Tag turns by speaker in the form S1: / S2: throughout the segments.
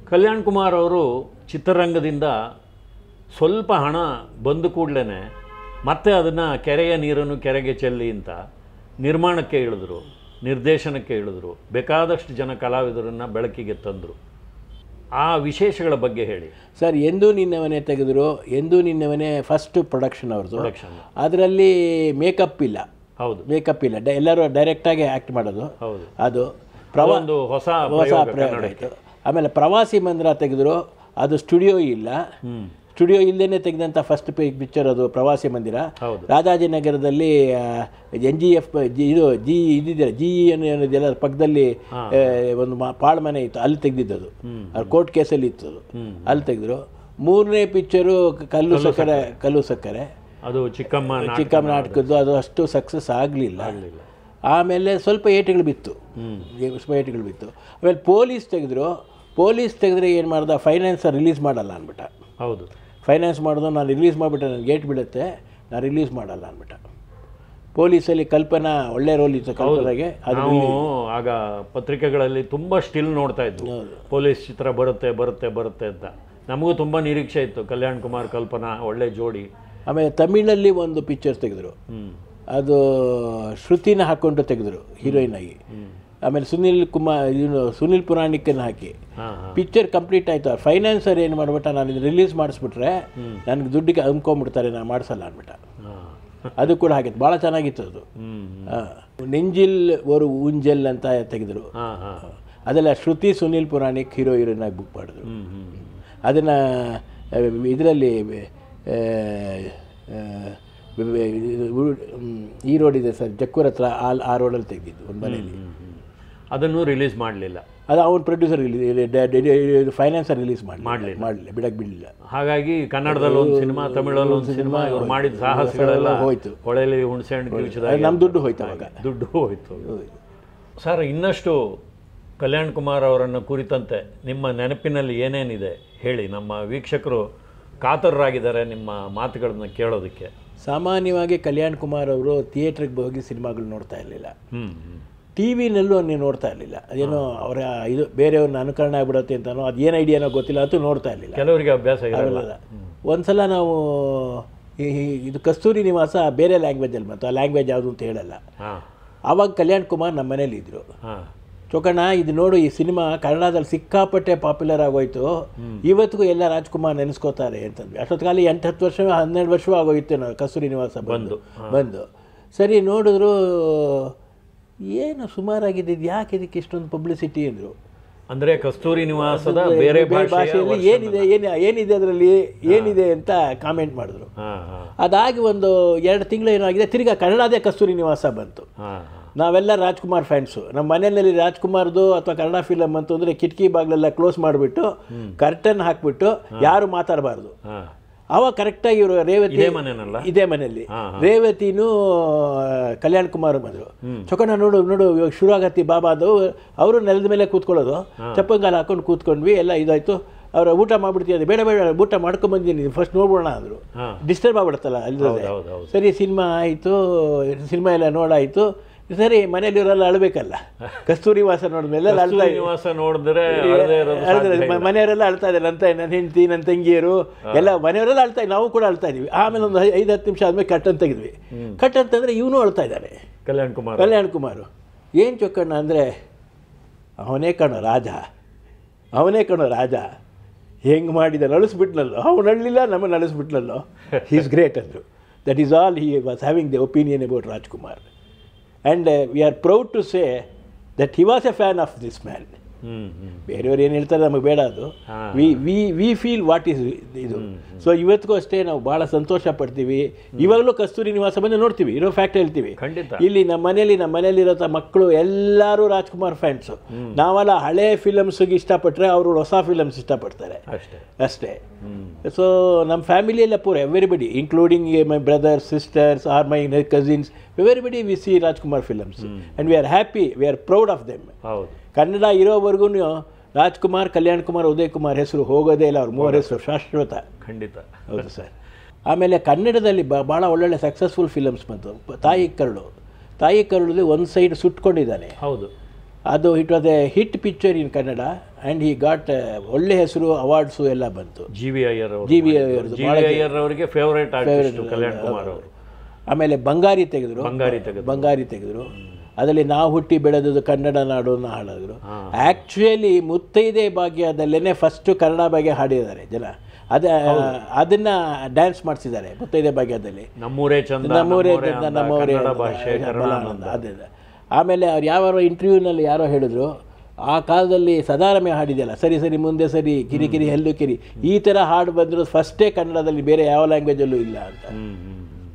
S1: ಕಲ್ಯಾಣ್ ಕುಮಾರ್ ಅವರು ಚಿತ್ರರಂಗದಿಂದ ಸ್ವಲ್ಪ ಹಣ ಬಂದ ಕೂಡಲೇ ಮತ್ತೆ ಅದನ್ನು ಕೆರೆಯ ನೀರನ್ನು ಕೆರೆಗೆ ಚೆಲ್ಲಿ ಅಂತ ನಿರ್ಮಾಣಕ್ಕೆ ಇಳಿದ್ರು ನಿರ್ದೇಶನಕ್ಕೆ ಇಳಿದ್ರು ಬೇಕಾದಷ್ಟು ಜನ ಕಲಾವಿದರನ್ನು ಬೆಳಕಿಗೆ ತಂದರು ಆ ವಿಶೇಷಗಳ ಬಗ್ಗೆ ಹೇಳಿ
S2: ಸರ್ ಎಂದೂ ನಿನ್ನವನೇ ತೆಗೆದ್ರು ಎಂದೂ ನಿನ್ನವನೇ ಫಸ್ಟ್ ಪ್ರೊಡಕ್ಷನ್ ಅವ್ರದ್ದು
S1: ಪ್ರೊಡಕ್ಷನ್
S2: ಅದರಲ್ಲಿ ಮೇಕಪ್ ಇಲ್ಲ
S1: ಹೌದು
S2: ಮೇಕಪ್ ಇಲ್ಲ ಡ- ಎಲ್ಲರೂ ಡೈರೆಕ್ಟಾಗಿ ಆ್ಯಕ್ಟ್ ಮಾಡೋದು
S1: ಹೌದು
S2: ಅದು ಪ್ರವಾ
S1: ಒಂದು ಹೊಸ
S2: ಹೊಸ
S1: ಪ್ರಯೋಗ
S2: ಪ್ರಯೋಗ
S1: ಕನ್ನಡಕ್ಕೆ
S2: ಆಯಿತು ಆಮೇಲೆ ಪ್ರವಾಸಿ ಮಂದಿರ ತೆಗೆದ್ರು ಅದು ಸ್ಟುಡಿಯೋ ಇಲ್ಲ
S1: ಹ್ಮ್
S2: ಸ್ಟುಡಿಯೋ ಇಲ್ಲದೇ ತೆಗೆದಂಥ ಫಸ್ಟ್ ಪಿಕ್ಚರ್ ಅದು ಪ್ರವಾಸಿ ಮಂದಿರ
S1: ಹೌದು
S2: ರಾಜಾಜಿನಗರದಲ್ಲಿ ಎನ್ ಜಿ ಎಫ್ ಇದು ಜಿ ಇದಿದೆ ಜಿ ಅನ್ನೋದೆಲ್ಲ ಪಕ್ಕದಲ್ಲಿ ಆ, ಒಂದು ಮಾ- ಪಾಳ್ ಮನೆ ಇತ್ತು ಅಲ್ಲಿ ತೆಗೆದಿದ್ದದು ಅದು ಕೋರ್ಟ್ ಕೇಸಲ್ಲಿ ಇತ್ತು ಅದು ಅಲ್ಲಿ ತೆಗೆದ್ರು ಮೂರನೇ ಪಿಕ್ಚರು ಕಲ್ಲು ಸಕ್ಕರೆ ಕಲ್ಲು ಸಕ್ಕರೆ
S1: ಅದು ಚಿಕ್ಕಮ್ಮ ನಾಟಕ
S2: ಚಿಕ್ಕಮ್ಮ ನಾಟಕದ್ದು ಅದು ಅಷ್ಟು ಸಕ್ಸಸ್ ಆಗಲಿಲ್ಲ ಆಮೇಲೆ ಸ್ವಲ್ಪ ಏಟುಗಳು ಬಿತ್ತು ಸ್ವಲ್ಪ ಏಟುಗಳು ಬಿತ್ತು ಆಮೇಲೆ ಪೊಲೀಸ್ ತೆಗೆದ್ರು ಪೊಲೀಸ್ ತೆಗೆದ್ರೆ ಏನು ಮಾಡ್ದ ಫೈನಾನ್ಸ್ ರಿಲೀಸ್ ಮಾಡಲ್ಲ ಅಂದ್ಬಿಟ್ಟ
S1: ಹೌದು
S2: ಫೈನಾನ್ಸ್ ಮಾಡೋದು ನಾನು ರಿಲೀಸ್ ಮಾಡಿಬಿಟ್ಟೆ ನನಗೆ ಗೇಟ್ ಬೀಳುತ್ತೆ ನಾನು ರಿಲೀಸ್ ಮಾಡಲ್ಲ ಅಂದ್ಬಿಟ್ಟ ಪೊಲೀಸಲ್ಲಿ ಕಲ್ಪನಾ ಒಳ್ಳೆ ರೋಲ್ ಇತ್ತು ಕಲ್ಪನಾಗೆ ಅದು
S1: ನಾವು ಆಗ ಪತ್ರಿಕೆಗಳಲ್ಲಿ ತುಂಬಾ ಸ್ಟಿಲ್ ನೋಡ್ತಾ ಇದ್ವು ಪೊಲೀಸ್ ಚಿತ್ರ ಬರುತ್ತೆ ಬರುತ್ತೆ ಬರುತ್ತೆ ಅಂತ ನಮಗೂ ತುಂಬಾ ನಿರೀಕ್ಷೆ ಇತ್ತು ಕಲ್ಯಾಣ್ ಕುಮಾರ್ ಕಲ್ಪನಾ ಒಳ್ಳೆ ಜೋಡಿ
S2: ಆಮೇಲೆ ತಮಿಳಲ್ಲಿ ಒಂದು ಪಿಕ್ಚರ್ ತೆಗೆದ್ರು
S1: ಹ್ಮ್
S2: ಅದು ಶ್ರುತಿನ ಹಾಕ್ಕೊಂಡು ತೆಗೆದ್ರು ಹೀರೋಯಿನ್ ಆಗಿ ಆಮೇಲೆ ಸುನಿಲ್ ಕುಮಾರ್ ಇವನು ಸುನಿಲ್ ಪುರಾಣಿಕನ್ನ ಹಾಕಿ
S1: ಹಾ ಹಾ
S2: ಪಿಕ್ಚರ್ ಕಂಪ್ಲೀಟ್ ಆಯಿತು ಫೈನಾನ್ಸರ್ ಏನು ಮಾಡ್ಬಿಟ್ಟ ನಾನು ಇದು ರಿಲೀಸ್ ಮಾಡಿಸ್ಬಿಟ್ರೆ ನನಗೆ ದುಡ್ಡಿಗೆ ಅಂದ್ಕೊಂಬಿಡ್ತಾರೆ ನಾನು ಮಾಡಿಸಲ್ಲ ಅಂದ್ಬಿಟ್ಟ
S1: ಹಾ.
S2: ಅದು ಕೂಡ ಹಾಗಿತ್ತು ಭಾಳ ಚೆನ್ನಾಗಿತ್ತು ಅದು
S1: ಹ್ಮ್
S2: ಆ, ನೆಂಜಿಲ್ ஒரு ಊಂಜಲ್ ಅಂತ ತೆಗೆದ್ರು
S1: ಹಾ ಹಾ
S2: ಅದೆಲ್ಲ ಶ್ರುತಿ ಸುನಿಲ್ ಪುರಾಣಿಕ್ ಹೀರೋ ಹೀರೋಯಿನ್ ಆಗಿ ಬುಕ್ ಮಾಡಿದ್ರು
S1: ಹ್ಮ್ ಹ್ಮ್
S2: ಅದನ್ನು ಇದರಲ್ಲಿ ಈ ರೋಡ್ ಇದೆ ಸರ್ ಜಕ್ಕೂರ್ ಹತ್ರ ಆ ಆ ರೋಡಲ್ಲಿ ತೆಗೆದಿದ್ದು ಒಂದು ಮನೆಯಲ್ಲಿ
S1: ಹ್ಮ್, ಹ್ಮ್. ಅದನ್ನು ರಿಲೀಸ್ ಮಾಡಲಿಲ್ಲ
S2: ಅದು ಅವ್ನ ಪ್ರೊಡ್ಯೂಸರ್ ಫೈನಾನ್ಸರ್ ರಿಲೀಸ್ ಮಾಡಿ ಮಾಡಲಿಲ್ಲ ಮಾಡಲಿಲ್ಲ ಬಿಡಕ್ಕೆ ಬಿಡಲಿಲ್ಲ
S1: ಹಾಗಾಗಿ ಕನ್ನಡದಲ್ಲಿ ಒಂದು ಸಿನಿಮಾ ತಮಿಳಲ್ಲಿ ಒಂದು ಸಿನಿಮಾ ಇವ್ರು ಮಾಡಿದ ಸಾಹಸಗಳೆಲ್ಲ
S2: ಹೋಯ್ತು.
S1: ಹೊಳೆಲಿ ಹುಣಸೆ ಹಣ್ಣು ಕಿವುಚಿದಾಗ
S2: ನಮ್ಮ ದುಡ್ಡು ಹೋಯ್ತು ಅವಾಗ
S1: ದುಡ್ಡು ಹೋಯ್ತು ಸರ್ ಇನ್ನಷ್ಟು ಕಲ್ಯಾಣ್ ಕುಮಾರ್ ಅವರನ್ನು ಕುರಿತಂತೆ ನಿಮ್ಮ ನೆನಪಿನಲ್ಲಿ ಏನೇನಿದೆ ಹೇಳಿ ನಮ್ಮ ವೀಕ್ಷಕರು ಕಾತರರಾಗಿದ್ದಾರೆ ನಿಮ್ಮ ಮಾತುಗಳನ್ನ ಕೇಳೋದಕ್ಕೆ
S2: ಸಾಮಾನ್ಯವಾಗಿ ಕಲ್ಯಾಣ್ ಕುಮಾರ್ ಅವರು ಥಿಯೇಟ್ರಿಗೆ ಹೋಗಿ ಸಿನಿಮಾಗಳು ನೋಡ್ತಾ ಇರಲಿಲ್ಲ
S1: ಹ್ಮ್ ಹ್ಮ್.
S2: ಟಿ ವಿನಲ್ಲೂ ನೀವು ನೋಡ್ತಾ ಇರಲಿಲ್ಲ ಅದೇನೋ ಅವರ ಇದು ಬೇರೆಯವ್ರನ್ನ ಅನುಕರಣೆ ಆಗ್ಬಿಡುತ್ತೆ ಅಂತನೋ ಅದು ಏನು ಐಡಿಯಾನೋ ಗೊತ್ತಿಲ್ಲ ಅಂತೂ ನೋಡ್ತಾ ಇರಲಿಲ್ಲ
S1: ಕೆಲವರಿಗೆ ಅಭ್ಯಾಸ ಇರಲ್ಲ
S2: ಅಲ್ಲ ಒಂದ್ಸಲ ನಾವು ಈ- ಈ- ಇದು ಕಸ್ತೂರಿ ನಿವಾಸ ಬೇರೆ ಲ್ಯಾಂಗ್ವೇಜಲ್ಲಿ ಬಂತು ಆ ಲ್ಯಾಂಗ್ವೇಜ್ ಯಾವುದು ಅಂತ ಹೇಳಲ್ಲ
S1: ಹಾ
S2: ಆವಾಗ ಕಲ್ಯಾಣ್ ಕುಮಾರ್ ನಮ್ಮ ಮನೇಲಿ ಇದ್ರು
S1: ಹಾ
S2: ಚೊಕಣ್ಣ ಇದು ನೋಡು ಈ ಸಿನಿಮಾ ಕನ್ನಡದಲ್ಲಿ ಸಿಕ್ಕಾಪಟ್ಟೆ ಪಾಪ್ಯುಲರ್ ಆಗೋಯ್ತು ಇವತ್ತಿಗೂ ಎಲ್ಲ ರಾಜ್ಕುಮಾರ್ ನೆನೆಸ್ಕೋತಾರೆ ಅಂತಂದ್ವಿ ಅಷ್ಟೊತ್ತಿಗಾಲಿ ಎಂಟು ಹತ್ತು ವರ್ಷ ಹನ್ನೆರಡು ವರ್ಷವೂ ಆಗೋಯ್ತು ನಾವು ಕಸ್ತೂರಿ ನಿವಾಸ ಬಂದು ಬಂದು ಸರಿ ನೋಡಿದ್ರು ಏನು ಸುಮಾರಾಗಿದೆ ಇದು ಯಾಕೆ ಇದಕ್ಕೆ ಇಷ್ಟೊಂದು ಪಬ್ಲಿಸಿಟಿ ಅಂದರು
S1: ಅಂದ್ರೆ ಕಸ್ತೂರಿ ನಿವಾಸದ ಬೇರೆ ಭಾಷೆಯ
S2: ಭಾಷೆಯಲ್ಲಿ ಏನಿದೆ ಏನು ಏನಿದೆ ಅದರಲ್ಲಿ ಏನಿದೆ ಅಂತ ಕಾಮೆಂಟ್ ಮಾಡಿದ್ರು
S1: ಹಾ ಹಾ
S2: ಅದಾಗಿ ಒಂದು ಎರಡು ತಿಂಗಳು ಏನಾಗಿದೆ ತಿರ್ಗಾ ಕನ್ನಡದೇ ಕಸ್ತೂರಿ ನಿವಾಸ ಬಂತು
S1: ಹಾ
S2: ನಾವೆಲ್ಲ ರಾಜ್ಕುಮಾರ್ ಫ್ಯಾನ್ಸು ನಮ್ಮ ಮನೆಯಲ್ಲಿ ರಾಜ್ಕುಮಾರ್ದು ಅಥವಾ ಕನ್ನಡ ಫಿಲಮ್ ಅಂತಂದರೆ ಕಿಟಕಿ ಬಾಗಿಲೆಲ್ಲ ಕ್ಲೋಸ್ ಮಾಡಿಬಿಟ್ಟು ಕರ್ಟನ್ ಹಾಕ್ಬಿಟ್ಟು ಯಾರು ಮಾತಾಡಬಾರ್ದು
S1: ಹಾ
S2: ಅವಾಗ ಕರೆಕ್ಟಾಗಿ ಇವರು ರೇವತಿ
S1: ಇದೇ ಮನೆನಲ್ಲ
S2: ಇದೇ ಮನೆಯಲ್ಲಿ
S1: ಹಾ,
S2: ರೇವತಿನೂ ಆ, ಕಲ್ಯಾಣ್ ಕುಮಾರ್ ಬಂದರು ಚೊಕಣ್ಣ ನೋಡು ನೋಡು ಇವಾಗ ಶುರು ಆಗತ್ತಿ ಬಾಬಾ ಅದು ಅವರು ನೆಲದ ಮೇಲೆ ಕೂತ್ಕೊಳ್ಳೋದು ಚಪ್ಪಂಗಾಲ ಹಾಕೊಂಡು ಕೂತ್ಕೊಂಡ್ವಿ ಎಲ್ಲ ಇದಾಯ್ತು ಅವ್ರ ಊಟ ಮಾಡ್ಬಿಡ್ತೀವಿ ಬೇಡ ಬೇಡ ಊಟ ಮಾಡ್ಕೊಂಬಂದಿನಿ ಫಸ್ಟ್ ನೋಡ್ಬೋಣ ಅಂದರು
S1: ಹಾ
S2: ಡಿಸ್ಟರ್ಬ್ ಆಗ್ಬಿಡುತ್ತಲ್ಲ ಅಲ್ಲಿ
S1: ಹೌದು ಹೌದು ಹೌದು
S2: ಸರಿ ಸಿನಿಮಾ ಆಯಿತು ಸಿನಿಮಾ ಎಲ್ಲ ನೋಡಾಯಿತು ಸರಿ ಮನೇಲಿರೋರೆಲ್ಲ ಅಳಬೇಕಲ್ಲ ಕಸ್ತೂರಿ ವಾಸ ನೋಡಿದ್ಮೇಲೆ ಎಲ್ಲ ಅಳ್ತಾ
S1: ಕಸ್ತೂರಿ ನಿವಾಸ ನೋಡಿದ್ರೆ ಅಳದೇ ಇರೋದು
S2: ಅಳ್ತಾರೆ.
S1: ಸಾಧ್ಯ ಇಲ್ಲ.
S2: ಮ- ಮನೆಯವರೆಲ್ಲ ಅಳ್ತಾ ಇದ್ದಾರೆ ನನ್ನ ತಾಯಿ ನನ್ನ ಹೆಂಡತಿ ನನ್ನ ತಂಗಿಯರು ಎಲ್ಲ ಮನೆಯವರೆಲ್ಲ ಅಳ್ತಾ ನಾವು ಕೂಡ ಅಳ್ತಾ ಇದೀವಿ ಆಮೇಲೆ ಒಂದು ಐ- ಐದು ಹತ್ತು ನಿಮಿಷ ಆದ್ಮೇಲೆ ಕಟ್ ಅಂತ ತೆಗೆದ್ವಿ ಕಟ್ ಅಂತಂದ್ರೆ ಇವನು ಅಳ್ತಾ ಇದ್ದಾನೆ
S1: ಕಲ್ಯಾಣ್ ಕುಮಾರ್
S2: ಕಲ್ಯಾಣ್ ಕುಮಾರು ಏನು ಚೊಕ್ಕಣ್ಣ ಅಂದರೆ ಅವನೇ ಕಣೋ ರಾಜ ಅವನೇ ಕಣೋ ರಾಜ ಹೆಂಗೆ ಮಾಡಿದ ನಳಿಸ್ಬಿಟ್ನಲ್ಲೋ ಅವ್ನು ಅಳ್ಳಿಲ್ಲ ನಮ್ಮನ್ನು ನಳಿಸ್ಬಿಟ್ನಲ್ಲೋ ಈಸ್ ಗ್ರೇಟ್ ಅಂದರು that is all he was having the opinion about Rajkumar and we are proud to say that he was a fan of this man
S1: hmm hmm
S2: ಬೇರೆಯವ್ರು ಏನು ಹೇಳ್ತಾರೆ ನಮಗೆ ಬೇಡ ಅದು
S1: ಹಾ.
S2: We we we feel what is ಇದು so ಇವತ್ತಿಗೂ ಅಷ್ಟೇ ನಾವು ಭಾಳ ಸಂತೋಷ ಪಡ್ತೀವಿ ಇವಾಗಲೂ ಕಸ್ತೂರಿ ನಿವಾಸ ಬಂದು ನೋಡ್ತೀವಿ ಇರೋ ಫ್ಯಾಕ್ಟ್ ಹೇಳ್ತೀವಿ
S1: ಖಂಡಿತ
S2: ಇಲ್ಲಿ ನಮ್ಮ ಮನೇಲಿ ನಮ್ಮ ಮನೇಲಿರೋ ಮಕ್ಕಳು ಎಲ್ಲರೂ ರಾಜ್ಕುಮಾರ್ ಫ್ಯಾನ್ಸು ನಾವೆಲ್ಲ ಹಳೆ ಫಿಲಮ್ಸ್ಗೆ ಇಷ್ಟಪಟ್ಟರೆ ಅವರು ಹೊಸ ಫಿಲಮ್ಸ್ ಇಷ್ಟಪಡ್ತಾರೆ
S1: ಅಷ್ಟೇ
S2: ಅಷ್ಟೇ
S1: ಹ್ಮ್
S2: ಸೊ ನಮ್ಮ ಫ್ಯಾಮಿಲಿಯೆಲ್ಲ ಪೂರ everybody including my brothers sisters or my cousins everybody we see Rajkumar films and we are happy we are proud of them
S1: ಹೌದು
S2: ಕನ್ನಡ ಇರೋವರೆಗೂ ರಾಜ್ಕುಮಾರ್ ಕಲ್ಯಾಣ್ ಕುಮಾರ್ ಉದಯ್ ಕುಮಾರ್ ಹೆಸರು ಹೋಗೋದೇ ಇಲ್ಲ ಅವ್ರ ಮೂವರ ಹೆಸರು ಶಾಶ್ವತ
S1: ಖಂಡಿತ
S2: ಹೌದು ಸರ್ ಆಮೇಲೆ ಕನ್ನಡದಲ್ಲಿ ಬ ಭಾಳ ಒಳ್ಳೊಳ್ಳೆ ಸಕ್ಸಸ್ಫುಲ್ ಫಿಲಮ್ಸ್ ಬಂತು ಪ- ತಾಯಿ ಕರಳು ತಾಯಿ ಕರಳು ಒಂದು ಸೈಡ್ ಸುಟ್ಕೊಂಡಿದ್ದಾನೆ
S1: ಹೌದು
S2: ಅದು it was a hit picture in Kannada and he got ಒಳ್ಳೆ ಹೆಸರು ಅವಾರ್ಡ್ಸು ಎಲ್ಲ ಬಂತು
S1: ಜಿ ವಿ ಅಯ್ಯರ್ ಅವರು
S2: ಜಿ ವಿ ಅವ್ರದ್ದು
S1: ಜಿ ವಿ ಅಯ್ಯರ್ ಅವರಿಗೆ ಫೇವರೇಟ್ ಆರ್ಟಿಸ್ಟ್ ಕಲ್ಯಾಣ್ ಕುಮಾರ್ ಅವರು
S2: ಆಮೇಲೆ ಬಂಗಾರಿ ತೆಗೆದ್ರು
S1: ಬಂಗಾರಿ ತೆಗೆದು
S2: ಬಂಗಾರಿ ತೆಗೆದ್ರು ಅದರಲ್ಲಿ ನಾವು ಹುಟ್ಟಿ ಬೆಳೆದದ್ದು ಕನ್ನಡ ನಾಡು ಅಂತ ಹಾಡಿದ್ರು ಆ್ಯಕ್ಚುಲಿ ಮುತ್ತೈದೆ ಭಾಗ್ಯದಲ್ಲೇ ಫಸ್ಟು ಕನ್ನಡ ಭಾಗ್ಯ ಹಾಡಿದ್ದಾರೆ ಜನ ಅದ ಅದನ್ನ ಡ್ಯಾನ್ಸ್ ಮಾಡಿಸಿದ್ದಾರೆ ಮುತ್ತೈದೆ ಭಾಗ್ಯದಲ್ಲಿ
S1: ನಮ್ಮೂರೇ ಚಂದ
S2: ನಮ್ಮೂರೇ
S1: ನಮ್ಮೂರೇ
S2: ಚಂದ,
S1: ಅಂದ,
S2: ನಮ್ಮೂರೇ
S1: ಕನ್ನಡ
S2: ಅಂದ,
S1: ಭಾಷೆ
S2: ಬಲ
S1: ಕರುಣಾನಂದ
S2: ಆನಂದ, ಅದೇ ಅದೇ. ಆಮೇಲೆ ಅವ್ರು ಯಾವ ಇಂಟರ್ವ್ಯೂನಲ್ಲಿ ಯಾರೋ ಹೇಳಿದ್ರು ಆ ಕಾಲದಲ್ಲಿ ಸದಾರಮೆ ಹಾಡಿದೆಯಲ್ಲ ಸರಿ ಸರಿ ಮುಂದೆ ಸರಿ ಕಿರಿ ಕಿರಿ ಹೆಲ್ಲು ಕಿರಿ ಈ ಥರ ಹಾಡು ಬಂದರು ಫಸ್ಟೇ ಕನ್ನಡದಲ್ಲಿ ಬೇರೆ ಯಾವ ಲ್ಯಾಂಗ್ವೇಜಲ್ಲೂ ಇಲ್ಲ ಅಂತ
S1: ಹ್ಮ್ ಹ್ಮ್ ಹ್ಮ್.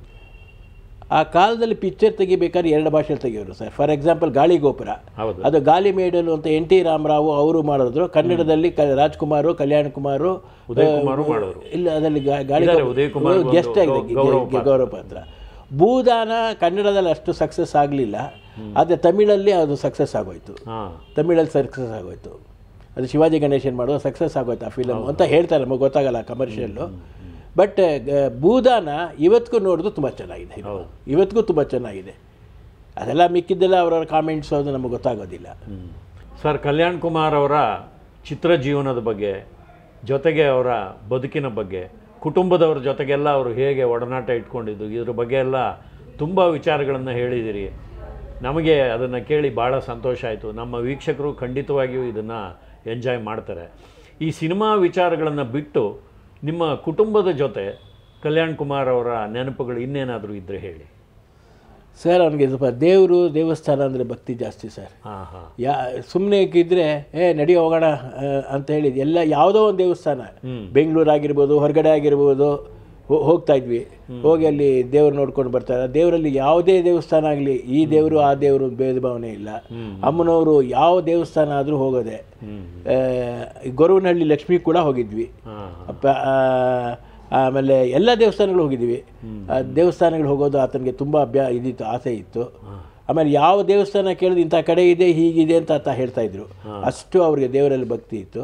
S2: ಆ ಕಾಲದಲ್ಲಿ ಪಿಕ್ಚರ್ ತೆಗಿಬೇಕಾದ್ರೆ ಎರಡು ಭಾಷೆಯಲ್ಲಿ ತೆಗಿಯೋರು ಸರ್ ಫಾರ್ ಎಕ್ಸಾಂಪಲ್ ಗಾಳಿ ಗೋಪುರ
S1: ಹೌದು
S2: ಅದು ಗಾಲಿ ಮೇಡಲು ಅಂತ ಎನ್ ಟಿ ರಾಮರಾವು ಅವರು ಮಾಡಿದ್ರು ಕನ್ನಡದಲ್ಲಿ ಕ ರಾಜ್ಕುಮಾರು ಕಲ್ಯಾಣ್ ಕುಮಾರು
S1: ಉದಯ್ ಕುಮಾರು ಮಾಡೋರು
S2: ಇಲ್ಲ ಅದರಲ್ಲಿ ಗಾ- ಗಾಳಿ
S1: ಇದ್ದಾರೆ, ಉದಯ್ ಕುಮಾರ್ ಒಂದು
S2: ಗೆಸ್ಟ್ ಆಗಿದೆ
S1: ಗೌ- ಗೌರವ
S2: ಗೆ- ಗೌರವ ಪಾತ್ರ ಭೂದಾನ ಕನ್ನಡದಲ್ಲಿ ಅಷ್ಟು ಸಕ್ಸಸ್ ಆಗಲಿಲ್ಲ ಆದರೆ ತಮಿಳಲ್ಲಿ ಅದು ಸಕ್ಸಸ್ ಆಗೋಯ್ತು
S1: ಹಾ
S2: ತಮಿಳಲ್ಲಿ ಸಕ್ಸಸ್ ಆಗೋಯ್ತು ಅದು ಶಿವಾಜಿ ಗಣೇಶನ್ ಮಾಡುವ ಸಕ್ಸಸ್ ಆಗೋಯ್ತು ಆ ಫಿಲಮ್ ಅಂತ ಹೇಳ್ತಾರೆ ನಮಗೆ ಗೊತ್ತಾಗಲ್ಲ ಕಮರ್ಷಿಯಲ್ಲು ಬಟ್ ಭೂದಾನ ಇವತ್ತಿಗೂ ನೋಡಿದ್ರು ತುಂಬ ಚೆನ್ನಾಗಿದೆ ಇದು. ಇವತ್ತಿಗೂ ತುಂಬ ಚೆನ್ನಾಗಿದೆ ಅದೆಲ್ಲ ಮಿಕ್ಕಿದ್ದೆಲ್ಲ ಅವರವ್ರ ಕಾಮೆಂಟ್ಸ್ ಅದು ನಮಗೆ ಗೊತ್ತಾಗೋದಿಲ್ಲ
S1: ಹ್ಮ್. ಸರ್ ಕಲ್ಯಾಣ್ ಕುಮಾರ್ ಅವರ ಚಿತ್ರ ಜೀವನದ ಬಗ್ಗೆ ಜೊತೆಗೆ ಅವರ ಬದುಕಿನ ಬಗ್ಗೆ ಕುಟುಂಬದವ್ರ ಜೊತೆಗೆಲ್ಲ ಅವರು ಹೇಗೆ ಒಡನಾಟ ಇಟ್ಕೊಂಡಿದ್ದು ಇದ್ರ ಬಗ್ಗೆ ಎಲ್ಲ ತುಂಬ ವಿಚಾರಗಳನ್ನು ಹೇಳಿದಿರಿ ನಮಗೆ ಅದನ್ನು ಕೇಳಿ ಭಾಳ ಸಂತೋಷ ಆಯಿತು ನಮ್ಮ ವೀಕ್ಷಕರು ಖಂಡಿತವಾಗಿಯೂ ಇದನ್ನು ಎಂಜಾಯ್ ಮಾಡ್ತಾರೆ ಈ ಸಿನಿಮಾ ವಿಚಾರಗಳನ್ನು ಬಿಟ್ಟು ನಿಮ್ಮ ಕುಟುಂಬದ ಜೊತೆ ಕಲ್ಯಾಣ್ ಕುಮಾರ್ ಅವರ ನೆನಪುಗಳು ಇನ್ನೇನಾದರೂ ಇದ್ದರೆ ಹೇಳಿ
S2: ಸರ್ ಅವನಿಗೆ ಸ್ವಲ್ಪ ದೇವರು ದೇವಸ್ಥಾನ ಅಂದರೆ ಭಕ್ತಿ ಜಾಸ್ತಿ ಸರ್
S1: ಹಾಂ ಹಾಂ
S2: ಯಾ ಸುಮ್ಮನೆ ಇದ್ದರೆ ಏ ನಡಿ ಹೋಗೋಣ ಆ, ಅಂತ ಹೇಳಿದ್ ಎಲ್ಲ ಯಾವುದೋ ಒಂದು ದೇವಸ್ಥಾನ ಬೆಂಗಳೂರು ಆಗಿರ್ಬೋದು ಹೊರಗಡೆ ಆಗಿರ್ಬೋದು ಹೋ- ಹೋಗ್ತಾ ಇದ್ವಿ ಹೋಗಿ ಅಲ್ಲಿ ದೇವ್ರು ನೋಡ್ಕೊಂಡು ಬರ್ತಾರೆ ದೇವರಲ್ಲಿ ಯಾವುದೇ ದೇವಸ್ಥಾನ ಆಗಲಿ ಈ ದೇವರು ಆ ದೇವರು ಭೇದ ಭಾವನೆ ಇಲ್ಲ ಅಮ್ಮನವರು ಯಾವ ದೇವಸ್ಥಾನ ಆದರೂ ಹೋಗೋದೆ ಆ, ಗೊರವನಹಳ್ಳಿ ಲಕ್ಷ್ಮಿ ಕೂಡ ಹೋಗಿದ್ವಿ
S1: ಹಾಂ
S2: ಅಪ್ಪ ಆ, ಆಮೇಲೆ ಎಲ್ಲ ದೇವಸ್ಥಾನಗಳು ಹೋಗಿದ್ವಿ ಆ ದೇವಸ್ಥಾನಗಳು ಹೋಗೋದು ಆತನಿಗೆ ತುಂಬ ಅಭ್ಯಾ ಇದಿತ್ತು ಆಸೆ ಇತ್ತು ಆಮೇಲೆ ಯಾವ ದೇವಸ್ಥಾನ ಕೇಳಿದ್ರೆ ಇಂಥ ಕಡೆ ಇದೆ ಹೀಗಿದೆ ಅಂತ ಆತ ಹೇಳ್ತಾ ಇದ್ರು ಅಷ್ಟು ಅವ್ರಿಗೆ ದೇವರಲ್ಲಿ ಭಕ್ತಿ ಇತ್ತು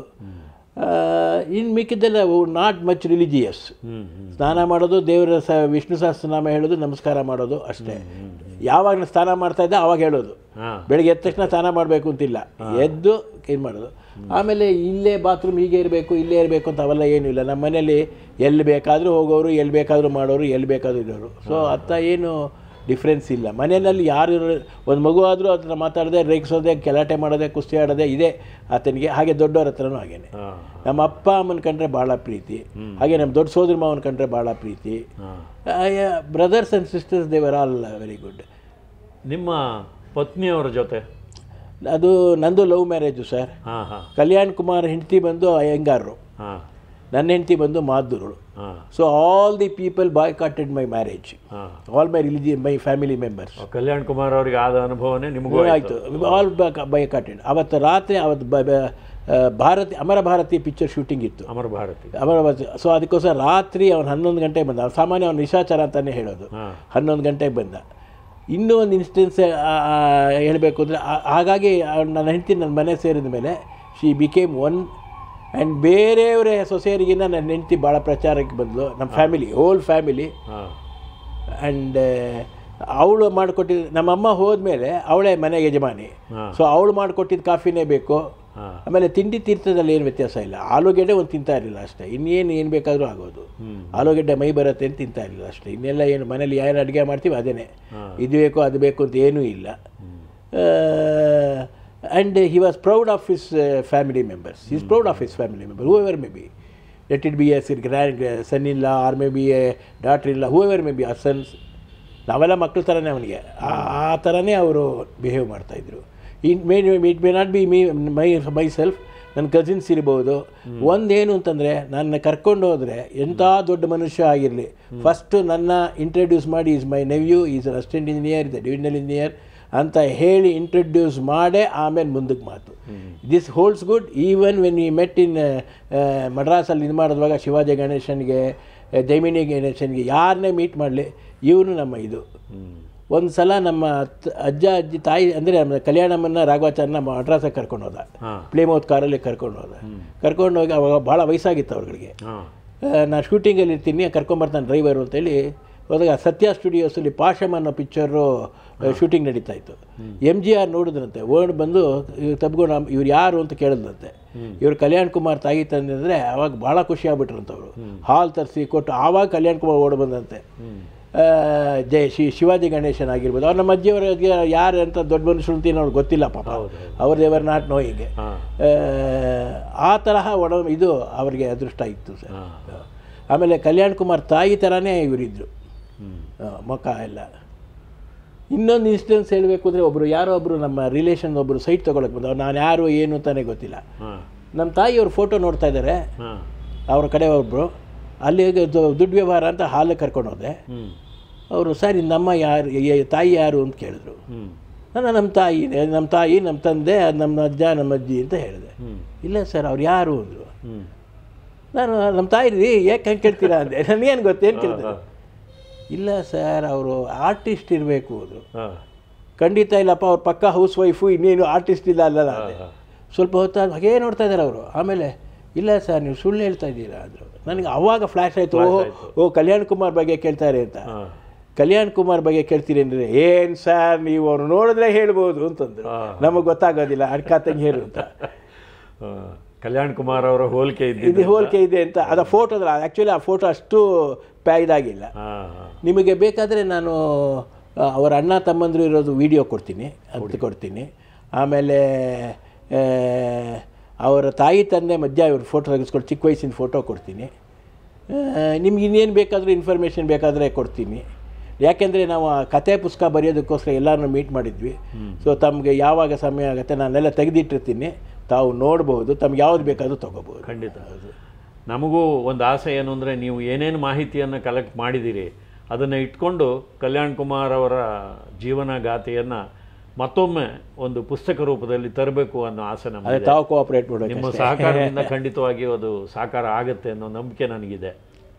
S2: ಇನ್ನು ಮಿಕ್ಕಿದ್ದೆಲ್ಲ ನಾಟ್ ಮಚ್ ರಿಲಿಜಿಯಸ್
S1: ಹ್ಞೂ ಹ್ಞೂ
S2: ಸ್ನಾನ ಮಾಡೋದು ದೇವರ ಸ ವಿಷ್ಣು ಸಹಸ್ರನಾಮ ಹೇಳೋದು ನಮಸ್ಕಾರ ಮಾಡೋದು ಅಷ್ಟೇ ಯಾವಾಗ ನಾನು ಸ್ನಾನ ಮಾಡ್ತಾ ಇದ್ದೆ ಆವಾಗ ಹೇಳೋದು
S1: ಹಾಂ
S2: ಬೆಳಿಗ್ಗೆ ಎದ್ದ ತಕ್ಷಣ ಸ್ನಾನ ಮಾಡಬೇಕು ಅಂತಿಲ್ಲ ಎದ್ದು ಏನು ಮಾಡೋದು ಆಮೇಲೆ ಇಲ್ಲೇ ಬಾತ್ರೂಮ್ ಹೀಗೆ ಇರಬೇಕು ಇಲ್ಲೇ ಇರಬೇಕು ಅಂತ ಅವೆಲ್ಲ ಏನೂ ಇಲ್ಲ ನಮ್ಮ ಮನೇಲಿ ಎಲ್ಲಿ ಬೇಕಾದರೂ ಹೋಗೋರು ಎಲ್ಲಿ ಬೇಕಾದರೂ ಮಾಡೋರು ಎಲ್ಲಿ ಬೇಕಾದರೂ ಇರೋರು ಸೊ ಅತ್ತ ಏನು ಡಿಫ್ರೆನ್ಸ್ ಇಲ್ಲ ಮನೆಯಲ್ಲಿ ಯಾರು ಒಂದು ಮಗು ಆದರೂ ಹತ್ರ ಮಾತಾಡದೆ ರೇಗಿಸೋದೆ ಗಲಾಟೆ ಮಾಡೋದೆ ಕುಸ್ತಿ ಆಡೋದೆ ಇದೆ ಆತನಿಗೆ ಹಾಗೆ ದೊಡ್ಡವ್ರ ಹತ್ರನೂ ಹಾಗೇನೆ
S1: ಹಾಂ
S2: ನಮ್ಮ ಅಪ್ಪ ಅಮ್ಮನ ಕಂಡ್ರೆ ಭಾಳ ಪ್ರೀತಿ ಹಾಗೆ ನಮ್ಮ ದೊಡ್ಡ ಸೋದರ ಮಾವನ ಕಂಡ್ರೆ ಭಾಳ ಪ್ರೀತಿ
S1: ಹಾಂ
S2: brothers and sisters they were all very good
S1: ನಿಮ್ಮ ಪತ್ನಿಯವರ ಜೊತೆ
S2: ಅದು ನಂದು ಲವ್ ಮ್ಯಾರೇಜು ಸರ್
S1: ಹಾಂ ಹಾಂ
S2: ಕಲ್ಯಾಣ್ ಕುಮಾರ್ ಹೆಂಡತಿ ಬಂದು ಅಯ್ಯಂಗಾರರು
S1: ಹಾಂ
S2: ನನ್ನ ಹೆಂಡತಿ ಬಂದು ಮಾದ್ದೂರು
S1: ಹಾಂ
S2: so all the people boycotted my marriage
S1: ಹಾಂ
S2: all my religion my family members
S1: Kalyan Kumar ಅವರಿಗೆ ಆದ ಅನುಭವನೇ ನಿಮಗೂ ಆಯ್ತು
S2: ಆಯಿತು ಆಲ್ ಬೈ ಕಾಟೆಡ್ ಅವತ್ತು ರಾತ್ರಿ ಅವತ್ತು ಬ- ಬ- ಆ, ಭಾರತಿ ಅಮರ ಭಾರತಿ ಪಿಕ್ಚರ್ ಶೂಟಿಂಗ್ ಇತ್ತು
S1: ಅಮರ ಭಾರತಿ
S2: ಅಮರ ಭಾರತಿ ಸೊ ಅದಕ್ಕೋಸ್ಕರ ರಾತ್ರಿ ಅವನು ಹನ್ನೊಂದು ಗಂಟೆಗೆ ಬಂದ ಅವ್ನು ಸಾಮಾನ್ಯ ಅವ್ನು ನಿಶಾಚಾರ ಅಂತಲೇ ಹೇಳೋದು
S1: ಹಾಂ
S2: ಹನ್ನೊಂದು ಗಂಟೆಗೆ ಬಂದ ಇನ್ನೂ ಒಂದು ಇನ್ಸ್ಟೆನ್ಸ್ ಹೇಳಬೇಕು ಅಂದರೆ ಹಾಗಾಗಿ ಅವ್ಳು ನನ್ನ ಹೆಂಡತಿ ನನ್ನ ಮನೆ ಸೇರಿದ ಮೇಲೆ ಶಿ ಬಿಕೇಮ್ ಒನ್ ಆ್ಯಂಡ್ ಬೇರೆಯವರೇ ಸೊಸೆಯರಿಗಿನ್ನ ನನ್ನ ಹೆಂಡತಿ ಭಾಳ ಪ್ರಚಾರಕ್ಕೆ ಬಂದಳು ನಮ್ಮ ಫ್ಯಾಮಿಲಿ ಹೋಲ್ ಫ್ಯಾಮಿಲಿ
S1: ಹಾಂ
S2: ಆ್ಯಂಡ್ ಅವಳು ಮಾಡಿಕೊಟ್ಟಿದ್ದು ನಮ್ಮಮ್ಮ ಹೋದ್ಮೇಲೆ ಅವಳೇ ಮನೆ ಯಜಮಾನಿ
S1: ಹಾಂ
S2: ಸೊ ಅವಳು ಮಾಡಿಕೊಟ್ಟಿದ್ದು ಕಾಫಿನೇ ಬೇಕು
S1: ಹಾಂ
S2: ಆಮೇಲೆ ತಿಂಡಿ ತೀರ್ಥದಲ್ಲಿ ಏನು ವ್ಯತ್ಯಾಸ ಇಲ್ಲ ಆಲೂಗೆಡ್ಡೆ ಒಂದು ತಿಂತಾ ಇರಲಿಲ್ಲ ಅಷ್ಟೇ ಇನ್ನೇನು ಏನು ಬೇಕಾದರೂ ಆಗೋದು
S1: ಹ್ಮ್.
S2: ಆಲೂಗೆಡ್ಡೆ ಮೈ ಬರುತ್ತೆ ಅಂತ ತಿಂತಾ ಇರಲಿಲ್ಲ ಅಷ್ಟೇ ಇನ್ನೆಲ್ಲ ಏನು ಮನೇಲಿ ಏನು ಅಡುಗೆ ಮಾಡ್ತೀವಿ ಅದೇನೆ
S1: ಹಾಂ.
S2: ಇದು ಬೇಕು ಅದು ಬೇಕು ಅಂತ ಏನೂ ಇಲ್ಲ and he was proud of his family members is proud of his family member whoever may be let it be his her grand son ಇಲ್ಲ or may be a daughter ಇಲ್ಲ ಹೂ ಎವರ್ ಮೇ ಬಿ ಆ sons ನಾವೆಲ್ಲ ಮಕ್ಕಳ ಥರನೇ ಅವನಿಗೆ ಆ ಆ ಥರನೇ ಅವರು ಬಿಹೇವ್ ಮಾಡ್ತಾಯಿದ್ರು in may it may not be me my myself ನನ್ನ ಕಸಿನ್ಸ್ ಇರ್ಬೋದು ಒಂದೇನು ಅಂತಂದರೆ ನನ್ನ ಕರ್ಕೊಂಡು ಹೋದರೆ ಎಂಥ ದೊಡ್ಡ ಮನುಷ್ಯ ಆಗಿರಲಿ ಫಸ್ಟು ನನ್ನ ಇಂಟ್ರಡ್ಯೂಸ್ ಮಾಡಿ is my nephew is an assistant engineer is divisional engineer ಅಂತ ಹೇಳಿ ಇಂಟ್ರಡ್ಯೂಸ್ ಮಾಡೇ ಆಮೇಲೆ ಮುಂದಕ್ಕೆ ಮಾತು this holds good even when he met ಇನ್ ಮಡ್ರಾಸಲ್ಲಿ ಇದು ಮಾಡಿದ್ವಾಗ ಶಿವಾಜಿ ಗಣೇಶನ್ಗೆ ಆ, ಜೈಮಿನಿ ಗಣೇಶನ್ಗೆ ಯಾರನ್ನೇ ಮೀಟ್ ಮಾಡಲಿ ಇವನು ನಮ್ಮ ಇದು
S1: ಹ್ಞೂ
S2: ಒಂದು ಸಲ ನಮ್ಮ ಅತ್- ಅಜ್ಜ ಅಜ್ಜಿ ತಾಯಿ ಅಂದರೆ ನಮ್ಮ ಕಲ್ಯಾಣಮ್ಮನ್ನ ರಾಘವಾಚಾರ್ಯನ ಮಡ್ರಾಸಕ್ಕೆ ಕರ್ಕೊಂಡು ಹೋದ
S1: ಹಾಂ
S2: ಪ್ಲೇಮೌತ್ ಕಾರಲ್ಲಿ ಕರ್ಕೊಂಡು ಹೋದ ಕರ್ಕೊಂಡು ಹೋಗಿ ಅವಾಗ ಭಾಳ ವಯಸ್ಸಾಗಿತ್ತು ಅವ್ರಿಗೆ
S1: ಹಾಂ
S2: ನಾನು ಶೂಟಿಂಗಲ್ಲಿ ಇರ್ತೀನಿ ಕರ್ಕೊಂಬರ್ತಾನೆ ಡ್ರೈವರು ಅಂತೇಳಿ ಹೋದಾಗ ಸತ್ಯ ಸ್ಟುಡಿಯೋಸಲ್ಲಿ ಪಾಶಮ್ ಅನ್ನೋ ಪಿಕ್ಚರು ಶೂಟಿಂಗ್ ನಡೀತಾ ಇತ್ತು ಎಮ್ ಜಿ ಆರ್ ನೋಡಿದ್ರಂತೆ ಓಡ್ ಬಂದು ಇವ್ರು ತಬ್ಕೊಂಡು ಇವ್ರು ಯಾರು ಅಂತ ಕೇಳಿದ್ರಂತೆ ಇವ್ರು ಕಲ್ಯಾಣ್ ಕುಮಾರ್ ತಾಯಿ ತಂದಿದ್ರೆ ಅವಾಗ ಭಾಳ ಖುಷಿ ಆಗ್ಬಿಟ್ರಂತ ಅವರು ಹಾಲ್ ತರಿಸಿ ಕೊಟ್ಟು ಆವಾಗ ಕಲ್ಯಾಣ್ ಕುಮಾರ್ ಓಡ್ ಬಂದಂತೆ ಆ, ಜಯ ಶಿ ಶಿವಾಜಿ ಗಣೇಶನ್ ಆಗಿರ್ಬೋದು ಅವ್ರು ನಮ್ಮ ಅಜ್ಜಿಯವರಿಗೆ ಯಾರು ಅಂತ ದೊಡ್ಡ ಮನುಷ್ಯರು ಅಂತ ಅವ್ರಿಗೆ ಗೊತ್ತಿಲ್ಲ ಪಾಪ
S1: ಹೌದು,
S2: ಅವ್ರು ದೇವರ್ ನಾಟ್ ನೋಯಿಂಗೆ
S1: ಹಾಂ
S2: ಆ ತರಹ ಒಡ ಇದು ಅವರಿಗೆ ಅದೃಷ್ಟ ಇತ್ತು ಸರ್
S1: ಹಾಂ
S2: ಆಮೇಲೆ ಕಲ್ಯಾಣ್ ಕುಮಾರ್ ತಾಯಿ ಥರನೇ ಇವರಿದ್ದರು
S1: ಹ್ಞೂ
S2: ಮುಖ ಎಲ್ಲ ಇನ್ನೊಂದು ಇನ್ಸಿಡೆನ್ಸ್ ಹೇಳಬೇಕು ಅಂದರೆ ಒಬ್ಬರು ಯಾರೋ ಒಬ್ಬರು ನಮ್ಮ ರಿಲೇಷನ್ ಒಬ್ಬರು ಸೈಟ್ ತೊಗೊಳಕ್ಕೆ ಬಂದವ್ರು ನಾನು ಯಾರು ಏನು ಅಂತಾನೆ ಗೊತ್ತಿಲ್ಲ
S1: ಹಾಂ
S2: ನಮ್ಮ ತಾಯಿಯವ್ರ ಫೋಟೋ ನೋಡ್ತಾ ಇದ್ದಾರೆ
S1: ಹಾಂ
S2: ಅವ್ರ ಕಡೆ ಒಬ್ಬರು ಅಲ್ಲಿ ದು- ದುಡ್ಡು ವ್ಯವಹಾರ ಅಂತ ಹಾಲಿಗೆ ಕರ್ಕೊಂಡು ಹೋದೆ
S1: ಹ್ಞೂ
S2: ಅವರು ಸರ್ ಇದು ನಮ್ಮ ಯಾರು ಯ- ತಾಯಿ ಯಾರು ಅಂತ ಕೇಳಿದ್ರು
S1: ಹ್ಞೂ
S2: ನಾನು ನಮ್ಮ ತಾಯಿ ನಮ್ಮ ತಾಯಿ ನಮ್ಮ ತಂದೆ ಅದು ನಮ್ಮ ಅಜ್ಜ ನಮ್ಮ ಅಜ್ಜಿ ಅಂತ ಹೇಳಿದೆ
S1: ಹ್ಞೂ
S2: ಇಲ್ಲ ಸರ್ ಅವ್ರು ಯಾರು ಅಂದರು
S1: ಹ್ಞೂ
S2: ನಾನು ನಮ್ಮ ತಾಯಿ ರೀ ಯಾಕೆ ಹಂಗೆ ಕೇಳ್ತೀರಾ ಅಂದೆ ನನಗೇನು ಗೊತ್ತೇನು ಕೇಳ್ತಾರೆ ಇಲ್ಲ ಸರ್ ಅವರು ಆರ್ಟಿಸ್ಟ್ ಇರಬೇಕು ಅಂದರು
S1: ಹಾಂ
S2: ಖಂಡಿತ ಇಲ್ಲಪ್ಪ ಅವ್ರ ಪಕ್ಕ ಹೌಸ್ ವೈಫು ಇನ್ನೇನು ಆರ್ಟಿಸ್ಟ್ ಇಲ್ಲ ಅಲ್ಲಲ್ಲ ಅಂದೆ
S1: ಹಾಂ
S2: ಸ್ವಲ್ಪ ಹೊತ್ತು ಹಾಗೇ ನೋಡ್ತಾ ಇದ್ದಾರೆ ಅವರು ಆಮೇಲೆ ಇಲ್ಲ ಸರ್ ನೀವು ಸುಳ್ಳು ಹೇಳ್ತಾ ಇದ್ದೀರಾ ಅಂದರು ನನಗೆ ಅವಾಗ ಫ್ಲ್ಯಾಶ್ ಆಯಿತು ಓ ಓ ಕಲ್ಯಾಣ್ ಕುಮಾರ್ ಬಗ್ಗೆ ಕೇಳ್ತಾರೆ ಅಂತ
S1: ಹಾಂ
S2: ಕಲ್ಯಾಣ್ ಕುಮಾರ್ ಬಗ್ಗೆ ಕೇಳ್ತೀರಿ ಅಂದರೆ ಏನು ಸರ್ ನೀವು ಅವ್ರು ನೋಡಿದ್ರೆ ಹೇಳ್ಬೋದು ಅಂತಂದ್ರು
S1: ಹಾ.
S2: ನಮಗೆ ಗೊತ್ತಾಗೋದಿಲ್ಲ ಅಡ್ಕ ತಂಗಿ ಹೇಳು ಅಂತ
S1: ಕಲ್ಯಾಣ್ ಕುಮಾರ್ ಅವರ ಹೋಲಿಕೆ
S2: ಇದು
S1: ಇದ್ದಿದ್ದು
S2: ಹೋಲಿಕೆ ಇದೆ ಅಂತ ಅದ ಫೋಟೋದ್ರ ಆ್ಯಕ್ಚುಲಿ ಆ ಫೋಟೋ ಅಷ್ಟು ಪ್ಯಾ ಇದಾಗಿಲ್ಲ
S1: ಹಾಂ ಹಾಂ
S2: ನಿಮಗೆ ಬೇಕಾದರೆ ನಾನು ಆ, ಅವರ ಅಣ್ಣ ತಮ್ಮಂದರು ಇರೋದು ವಿಡಿಯೋ ಕೊಡ್ತೀನಿ ಅಂತ ಕೊಡ್ತೀನಿ ಆಮೇಲೆ ಆ, ಅವರ ತಾಯಿ ತಂದೆ ಮಧ್ಯ ಇವ್ರ ಫೋಟೋ ತೆಗೆಸ್ಕೊಂಡು ಚಿಕ್ಕ ವಯಸ್ಸಿನ ಫೋಟೋ ಕೊಡ್ತೀನಿ ನಿಮ್ಗೆ ಇನ್ನೇನು ಬೇಕಾದರೂ ಇನ್ಫಾರ್ಮೇಷನ್ ಬೇಕಾದರೆ ಕೊಡ್ತೀನಿ ಯಾಕೆಂದರೆ ನಾವು ಆ ಕತೆ ಪುಸ್ತಕ ಬರೆಯೋದಕ್ಕೋಸ್ಕರ ಎಲ್ಲರನ್ನೂ ಮೀಟ್ ಮಾಡಿದ್ವಿ ಸೊ ತಮಗೆ ಯಾವಾಗ ಸಮಯ ಆಗುತ್ತೆ ನಾನೆಲ್ಲ ತೆಗೆದಿಟ್ಟಿರ್ತೀನಿ ತಾವು ನೋಡ್ಬೋದು ತಮ್ಗೆ ಯಾವ್ದು ಬೇಕಾದರೂ ತೊಗೋಬೋದು
S1: ಖಂಡಿತ ನಮಗೂ ಒಂದು ಆಸೆ ಏನು ಅಂದರೆ ನೀವು ಏನೇನು ಮಾಹಿತಿಯನ್ನು ಕಲೆಕ್ಟ್ ಮಾಡಿದ್ದೀರಿ ಅದನ್ನು ಇಟ್ಕೊಂಡು ಕಲ್ಯಾಣ್ ಕುಮಾರ್ ಅವರ ಜೀವನ ಗಾಥೆಯನ್ನು ಮತ್ತೊಮ್ಮೆ ಒಂದು ಪುಸ್ತಕ ರೂಪದಲ್ಲಿ ತರಬೇಕು ಅನ್ನೋ ಆಸೆ
S2: ಅದೇ
S1: ನಮಗೆ
S2: ತಾವು ಕೋಆಪ್ರೇಟ್ ಮಾಡಬೇಕು
S1: ನಿಮ್ಮ ಸಹಕಾರದಿಂದ ಖಂಡಿತವಾಗಿಯೂ ಅದು ಸಾಕಾರ ಆಗುತ್ತೆ ಅನ್ನೋ ನಂಬಿಕೆ ನನಗಿದೆ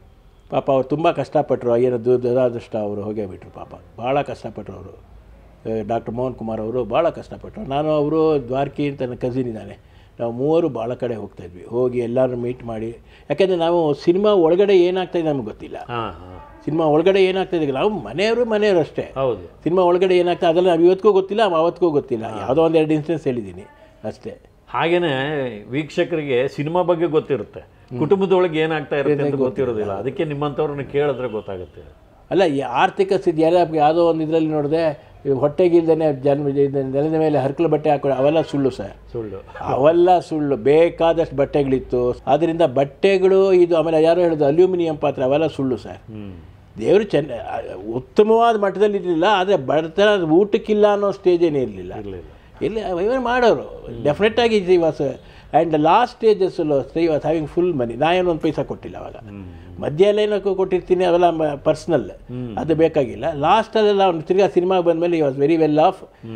S2: ಪಾಪ ಅವ್ರು ತುಂಬ ಕಷ್ಟಪಟ್ಟರು ಏನು ದು ದುರಾದೃಷ್ಟ ಅವರು ಹೋಗೇ ಬಿಟ್ರು ಪಾಪ ಭಾಳ ಕಷ್ಟಪಟ್ಟರು ಅವರು ಡಾಕ್ಟರ್ ಮೋಹನ್ ಕುಮಾರ್ ಅವರು ಭಾಳ ಕಷ್ಟಪಟ್ಟರು ನಾನು ಅವರು ದ್ವಾರಕಿ ಅಂತ ನನ್ನ ಕಸಿನ್ ಇದ್ದಾನೆ ನಾವು ಮೂವರು ಭಾಳ ಕಡೆ ಹೋಗ್ತಾ ಇದ್ವಿ ಹೋಗಿ ಎಲ್ಲರೂ ಮೀಟ್ ಮಾಡಿ ಯಾಕೆಂದರೆ ನಾವು ಸಿನಿಮಾ ಒಳಗಡೆ ಏನಾಗ್ತಾಯಿದೆ ನಮ್ಗೆ ಗೊತ್ತಿಲ್ಲ
S1: ಹಾಂ ಹಾಂ
S2: ಸಿನಿಮಾ ಒಳಗಡೆ ಏನಾಗ್ತಾಯಿದೆ ನಾವು ಮನೆಯವರು ಮನೆಯವರು ಅಷ್ಟೇ
S1: ಹೌದು
S2: ಸಿನಿಮಾ ಒಳಗಡೆ ಏನಾಗ್ತದೆ ಅದೆಲ್ಲ ನಾವು ಇವತ್ತಿಗೂ ಗೊತ್ತಿಲ್ಲ ಅವತ್ತಿಗೂ ಗೊತ್ತಿಲ್ಲ ಯಾವುದೋ ಒಂದು ಎರಡು ಇನ್ಸ್ಟೆನ್ಸ್ ಹೇಳಿದ್ದೀನಿ ಅಷ್ಟೇ
S1: ಹಾಗೇನೆ ವೀಕ್ಷಕರಿಗೆ ಸಿನಿಮಾ ಬಗ್ಗೆ ಗೊತ್ತಿರುತ್ತೆ ಕುಟುಂಬದೊಳಗೆ ಏನಾಗ್ತಾ ಇರುತ್ತೆ ಅಂತ ಗೊತ್ತಿರೋದಿಲ್ಲ ಅದಕ್ಕೆ ನಿಮ್ಮಂಥವ್ರನ್ನ ಕೇಳಿದ್ರೆ ಗೊತ್ತಾಗುತ್ತೆ
S2: ಅಲ್ಲ ಈ ಆರ್ಥಿಕ ಸ್ಥಿತಿ ಯಾರ ಯಾವುದೋ ಒಂದು ಇದರಲ್ಲಿ ನೋಡಿದೆ ಈ ಹೊಟ್ಟೆಗಿಲ್ದೇ ಜನ್ಮ ಇದು ನೆಲದ ಮೇಲೆ ಹರ್ಕಲು ಬಟ್ಟೆ ಹಾಕೊಳ್ಳೋ ಅವೆಲ್ಲ ಸುಳ್ಳು ಸರ್
S1: ಸುಳ್ಳು
S2: ಅವೆಲ್ಲ ಸುಳ್ಳು ಬೇಕಾದಷ್ಟು ಬಟ್ಟೆಗಳಿತ್ತು ಅದರಿಂದ ಬಟ್ಟೆಗಳು ಇದು ಆಮೇಲೆ ಯಾರೋ ಹೇಳಿದ್ರು ಅಲ್ಯೂಮಿನಿಯಂ ಪಾತ್ರೆ ಅವೆಲ್ಲ ಸುಳ್ಳು ಸರ್
S1: ಹ್ಞೂ
S2: ದೇವರು ಚೆನ್ನ ಉತ್ತಮವಾದ ಮಟ್ಟದಲ್ಲಿ ಇರಲಿಲ್ಲ ಆದರೆ ಬಡತನ ಊಟಕ್ಕಿಲ್ಲ ಅನ್ನೋ ಸ್ಟೇಜ್ ಏನೂ ಇರಲಿಲ್ಲ
S1: ಇರಲಿಲ್ಲ
S2: ಇಲ್ಲಿ ಇವನು ಮಾಡೋರು ಡೆಫಿನೆಟ್ ಆಗಿ ಶ್ರೀ ವಾಸ್ ಆ್ಯಂಡ್ ಲಾಸ್ಟ್ ಸ್ಟೇಜಸ್ಸಲ್ಲೂ Srinivas having full money ನಾನೇನು ಒಂದು ಪೈಸಾ ಕೊಟ್ಟಿಲ್ಲ ಅವಾಗ ಮಧ್ಯ ಎಲ್ಲ ಏನಕ್ಕೂ ಕೊಟ್ಟಿರ್ತೀನಿ ಅವೆಲ್ಲ ಪರ್ಸ್ನಲ್ ಅದು ಬೇಕಾಗಿಲ್ಲ ಲಾಸ್ಟಲ್ಲೆಲ್ಲ ಅವ್ನು ತಿರ್ಗಾ ಸಿನಿಮಾಗೆ ಬಂದಮೇಲೆ ಈ ವಾಸ್ ವೆರಿ ವೆಲ್ ಆಫ್
S1: ಹ್ಞೂ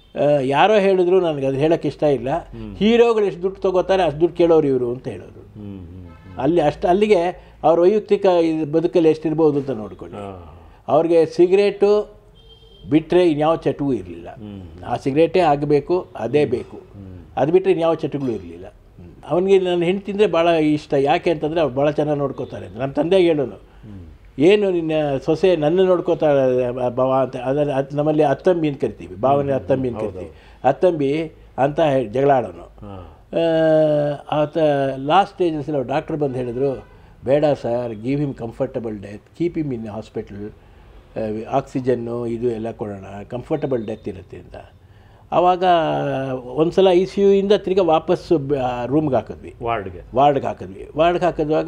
S2: ಯಾರೋ ಹೇಳಿದ್ರು ನನಗೆ ಅದು ಹೇಳೋಕ್ಕೆ ಇಷ್ಟ ಇಲ್ಲ ಹೀರೋಗಳು ಎಷ್ಟು ದುಡ್ಡು ತೊಗೋತಾರೆ ಅಷ್ಟು ದುಡ್ಡು ಕೇಳೋರು ಇವರು ಅಂತ ಹೇಳೋರು
S1: ಹ್ಞೂ ಹ್ಞೂ
S2: ಅಲ್ಲಿ ಅಷ್ಟು ಅಲ್ಲಿಗೆ ಅವ್ರ ವೈಯಕ್ತಿಕ ಇದು ಬದುಕಲ್ಲಿ ಎಷ್ಟಿರ್ಬೋದು ಅಂತ ನೋಡ್ಕೊಳ್ಳಿ
S1: ಹಾಂ
S2: ಅವ್ರಿಗೆ ಸಿಗರೇಟು ಬಿಟ್ಟರೆ ಇನ್ಯಾವ ಚಟವೂ ಇರಲಿಲ್ಲ ಆ ಸಿಗರೇಟೇ ಆಗಬೇಕು ಅದೇ ಬೇಕು ಅದು ಬಿಟ್ಟರೆ ಇನ್ಯಾವ ಚಟಗಳು ಇರಲಿಲ್ಲ ಅವನಿಗೆ ನನ್ನ ಹೆಂಡ್ತಿಂದರೆ ಭಾಳ ಇಷ್ಟ ಯಾಕೆ ಅಂತಂದರೆ ಅವ್ರು ಭಾಳ ಚೆನ್ನಾಗಿ ನೋಡ್ಕೋತಾರೆ ಅಂತ ನಮ್ಮ ತಂದೆಗೆ ಹೇಳೋನು ಏನು ನಿನ್ನ ಸೊಸೆ ನನ್ನ ನೋಡ್ಕೋತಾಳೆ ಭಾವ ಅಂತ ಅದನ್ನು ಅದು ನಮ್ಮಲ್ಲಿ ಅತ್ತಂಬಿ ಅಂತ ಕರಿತೀವಿ ಭಾವನೆ ಅತ್ತಂಬಿ ಅಂತ ಕರಿತೀವಿ ಅತ್ತಂಬಿ ಅಂತ ಹೇಳಿ ಜಗಳ ಆಡೋನು
S1: ಹಾಂ
S2: ಆ, ಆತ ಲಾಸ್ಟ್ ಸ್ಟೇಜಸ್ಸಲ್ಲಿ ಅವ್ರು ಡಾಕ್ಟ್ರ್ ಬಂದು ಹೇಳಿದ್ರು ಬೇಡ sir give him comfortable death keep him in hospital ಆಕ್ಸಿಜನ್ನು ಇದು ಎಲ್ಲ ಕೊಡೋಣ ಕಂಫರ್ಟಬಲ್ ಡೆತ್ ಇರುತ್ತೆ ಅಂತ ಆವಾಗ ಒಂದು ಸಲ ಐ ಸಿ ಯುಯಿಂದ ತಿರ್ಗಾ ವಾಪಸ್ಸು ರೂಮ್ಗೆ ಹಾಕಿದ್ವಿ
S1: ವಾರ್ಡ್ಗೆ
S2: ವಾರ್ಡ್ಗೆ ಹಾಕಿದ್ವಿ ವಾರ್ಡ್ಗೆ ಹಾಕಿದ್ವಾಗ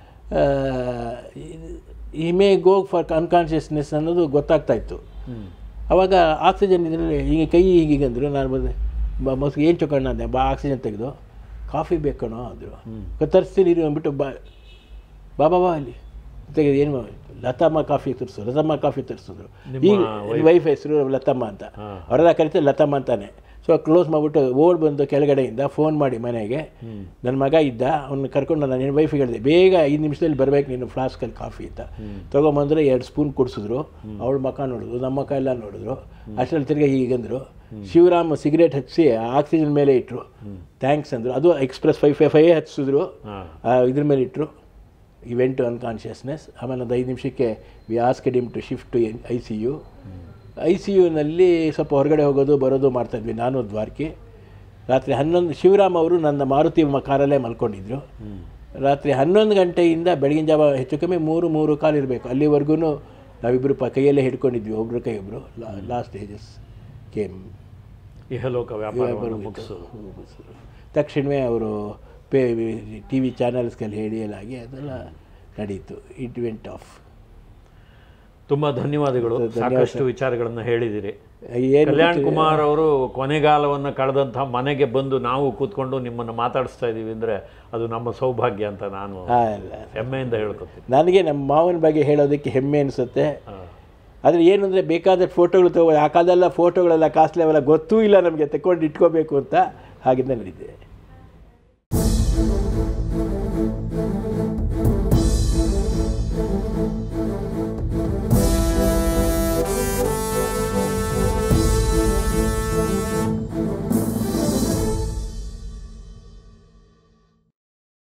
S2: ಈ ಮೇ ಗೋ ಫಾರ್ ಅನ್ಕಾನ್ಷಿಯಸ್ನೆಸ್ ಅನ್ನೋದು ಗೊತ್ತಾಗ್ತಾ ಇತ್ತು
S1: ಹ್ಞೂ
S2: ಅವಾಗ ಆಕ್ಸಿಜನ್ ಇದರಲ್ಲಿ ಹೀಗೆ ಕೈ ಹೀಗೆ ಅಂದರು ನಾನು ಬಂದೆ ಬಾ ಮೊಸ್ ಏನು ಚೊಕಣ್ಣ ಅಂದೆ ಬಾ ಆಕ್ಸಿಜನ್ ತೆಗೆದು ಕಾಫಿ ಬೇಕಣೋ ಅಂದರು ತರಿಸ್ತೀನಿ ಇರು ಅಂದ್ಬಿಟ್ಟು ಬಾ ಬಾ ಬಾ ಬಾ ಅಲ್ಲಿ ತೆಗೆದು ಏನು ಲತಮ್ಮ ಕಾಫಿ ತರಿಸು ಲತಮ್ಮ ಕಾಫಿ ತರಿಸಿದ್ರು ಈಗ ವೈಫ್ ಹೆಸರು ಲತಮ್ಮ ಅಂತ
S1: ಹಾಂ.
S2: ಅವರೆಲ್ಲ ಕರಿತಾರೆ ಲತಮ್ಮ ಅಂತಾನೆ ಸೊ ಕ್ಲೋಸ್ ಮಾಡಿಬಿಟ್ಟು ಓಡ್ ಬಂದು ಕೆಳಗಡೆಯಿಂದ ಫೋನ್ ಮಾಡಿ ಮನೆಗೆ ನನ್ನ ಮಗ ಇದ್ದ ಅವ್ನ ಕರ್ಕೊಂಡು ನಾನು ನಿನ್ನ ವೈಫಿಗೆ ಹೇಳಿದೆ ಬೇಗ ಐದು ನಿಮಿಷದಲ್ಲಿ ಬರ್ಬೇಕು ನೀನು ಫ್ಲಾಸ್ಕಲ್ಲಿ ಕಾಫಿ ಅಂತ ತೊಗೊಂಬಂದ್ರೆ ಎರಡು ಸ್ಪೂನ್ ಕುಡಿಸಿದ್ರು ಅವಳ ಮಕ ನೋಡಿದ್ರು ನಮ್ಮ ಮಕ ಎಲ್ಲ ನೋಡಿದ್ರು ಅಷ್ಟರಲ್ಲಿ ತಿರ್ಗಿ ಹೀಗಂದ್ರು ಶಿವರಾಮ್ ಸಿಗರೇಟ್ ಹಚ್ಚಿ ಆಕ್ಸಿಜನ್ ಮೇಲೆ ಇಟ್ಟರು ಥ್ಯಾಂಕ್ಸ್ ಅಂದರು ಅದು ಎಕ್ಸ್ಪ್ರೆಸ್ ಫೈವ್ ಫೈವ್ ಫೈವ್ ಹಚ್ಚಿದ್ರು
S1: ಹಾಂ
S2: ಆ, ಇದ್ರ ಮೇಲೆ ಇಟ್ಟರು ಇವೆಂಟ್ ಟು ಅನ್ಕಾನ್ಷಿಯಸ್ನೆಸ್ ಆಮೇಲೆ ಒಂದು ಐದು ನಿಮಿಷಕ್ಕೆ we asked him to shift to I C U I C ಯುನಲ್ಲಿ ಸ್ವಲ್ಪ ಹೊರಗಡೆ ಹೋಗೋದು ಬರೋದು ಮಾಡ್ತಾಯಿದ್ವಿ ನಾನು ದ್ವಾರಕಿ ರಾತ್ರಿ ಹನ್ನೊಂದು ಶಿವರಾಮ್ ಅವರು ನನ್ನ ಮಾರುತಿ ಮ- ಕಾರಲ್ಲೇ ಮಲ್ಕೊಂಡಿದ್ರು ರಾತ್ರಿ ಹನ್ನೊಂದು ಗಂಟೆಯಿಂದ ಬೆಳಗಿನ ಜಾವ ಹೆಚ್ಚು ಕಮ್ಮಿ ಮೂರು ಮೂರು ಕಾಲು ಇರಬೇಕು ಅಲ್ಲಿವರೆಗೂ ನಾವಿಬ್ಬರು ಪ ಕೈಯಲ್ಲೇ ಹಿಡ್ಕೊಂಡಿದ್ವಿ ಒಬ್ರು ಕೈ ಒಬ್ಬರು ಲಾಸ್ಟ್ ಸ್ಟೇಜಸ್ ಕೇಮ್
S1: ಇಹಲೋಕ ವ್ಯಾಪಾರವನ್ನು ಮುಗಿಸೋದು
S2: ತಕ್ಷಣವೇ ಅವರು ಪೇ ಟಿ ವಿ ಚಾನಲ್ಸ್ಗೆಲ್ಲ ಹೇಳಿಯಲಾಗಿ ಅದೆಲ್ಲ ನಡೀತು ಇಟ್ ವೆಂಟ್ ಆಫ್
S1: ತುಂಬ ಧನ್ಯವಾದಗಳು ಸಾಕಷ್ಟು ವಿಚಾರಗಳನ್ನು ಹೇಳಿದಿರಿ
S2: ಏನು
S1: ಕಲ್ಯಾಣ್ ಕುಮಾರ್ ಅವರು ಕೊನೆಗಾಲವನ್ನು ಕಳೆದಂತಹ ಮನೆಗೆ ಬಂದು ನಾವು ಕೂತ್ಕೊಂಡು ನಿಮ್ಮನ್ನು ಮಾತಾಡಿಸ್ತಾ ಇದ್ದೀವಿ ಅಂದರೆ ಅದು ನಮ್ಮ ಸೌಭಾಗ್ಯ ಅಂತ ನಾನು
S2: ಅಲ್ಲ
S1: ಹೆಮ್ಮೆಯಿಂದ ಹೇಳ್ಕೊತೀನಿ
S2: ನನಗೆ ನಮ್ಮ ಮಾವನ ಬಗ್ಗೆ ಹೇಳೋದಕ್ಕೆ ಹೆಮ್ಮೆ ಅನಿಸುತ್ತೆ
S1: ಆ,
S2: ಆದರೆ ಏನು ಅಂದರೆ ಬೇಕಾದ ಫೋಟೋಗಳು ತಗೋ ಆ ಕಾಲದೆಲ್ಲ ಫೋಟೋಗಳೆಲ್ಲ ಕಾಸ್ಟ್ಲಿ ಅವೆಲ್ಲ ಗೊತ್ತೂ ಇಲ್ಲ ನಮಗೆ ತಗೊಂಡು ಇಟ್ಕೋಬೇಕು ಅಂತ ಹಾಗಿಂದ ನಡೀತಿದೆ